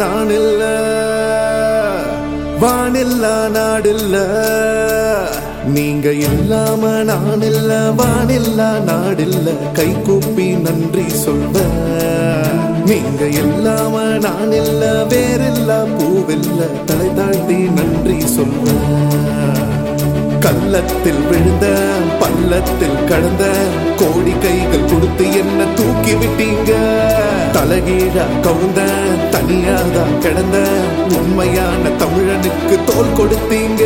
நான் இல்ல வானில்லா நாடில்ல நீங்க இல்லாம நான் இல்ல வானில்லா நாடில்ல கை கூப்பி நன்றி சொல்வ நீங்க இல்லாம நான் இல்ல வேறில்ல பூவில்ல தலை தாழ்த்தி நன்றி சொல்வ கள்ளத்தில் விழுந்த பள்ளத்தில் கடந்த கோடி கைகள் கொடுத்து என்ன தூக்கி விட்டீங்க தலகீழா கவுந்த தனியாதான் கிடந்த உண்மையான தமிழனுக்கு தோல் கொடுத்தீங்க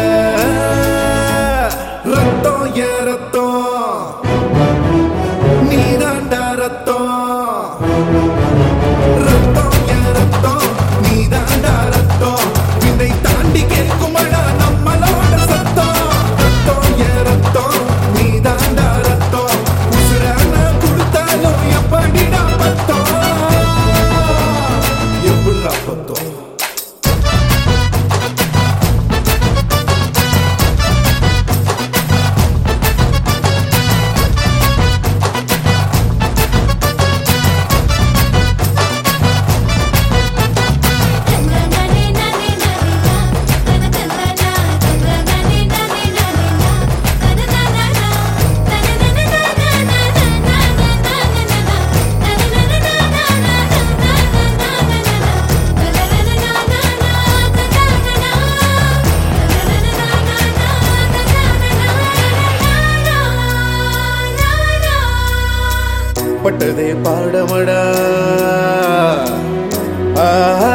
ரத்தம் ஏன் ரத்தம் நீதாண்டா ரத்தம் ரத்தம் என் ரத்தம், நீதாண்டா ரத்தம். விண்ணை தாண்டி கேட்குமடா நம்மளோட சத்தம். ரத்தம் என் ரத்தம், நீதாண்டா ரத்தம். உசுரான கொடுத்தாலும் எப்படிடா பத்தம்? எப்படிடா பத்தம்? நன்னனே நன்னே நன்னா தனதனனா தனதனே நன்னே நன்னா தனதனனா பட்டதே பாடமடா ஆஹா.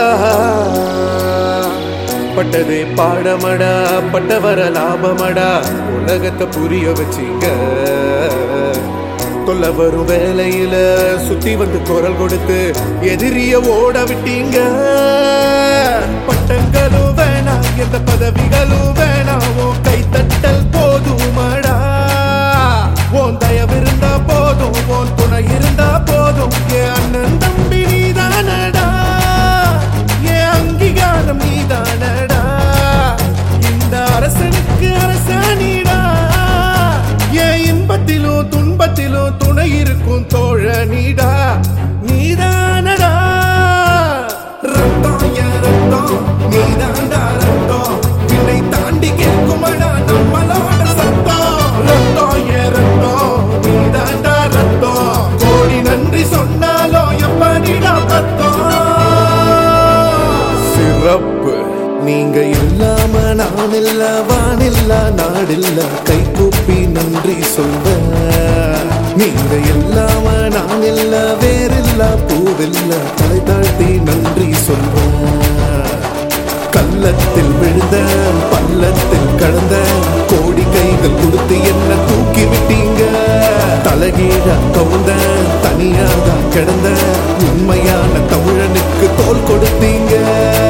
பட்டதே பாடமடா பட்டவர லாபமடா உலகத்தை புரிய வச்சீங்க தொல்ல வரும் வேலையில சுத்தி வந்து குரல் கொடுத்து எதிரிய ஓட விட்டீங்க பட்டங்களும் வேணாம் எந்த பதவிகளும் வேணாம் உன் கைத்தட்டல் போதுமடா உன் தயவிருந்தா போதும் உன் துணை இருந்தா போதும் என் அண்ணன் தம்பி நீதானடா என் அங்கீகாரம் நீதானடா இந்த அரசனுக்கு அரசாணிடா என் இன்பத்திலும் துன்பத்திலும் துணை இருக்கும் தோழனிடா நீதானடா ரத்தம் என் ரத்தம் நீதாண்டா ரத்தம் விண்ணை தாண்டி கேட்குமடா நம்மளோட சத்தம் ரத்தம் என் ரத்தம் நீதாண்டா ரத்தம் கோடி நன்றி சொன்னாலும் எப்படிடா பத்தம் சிறப்பு நீங்க இல்லாம நான் இல்ல வானில்ல நாடில்ல கை கூப்பி நன்றி சொல்வ நீங்க இல்லாம நான் இல்ல வேறில்ல பூவில்ல தலை தாழ்த்தி நன்றி சொல்வ கள்ளத்தில் விழுந்த பள்ளத்தில் கடந்த கோடி கைகள் கொடுத்து என்ன தூக்கி விட்டீங்க தலகீழா கவுந்த தனியாக கிடந்த உண்மையான தமிழனுக்கு தோல் கொடுத்தீங்க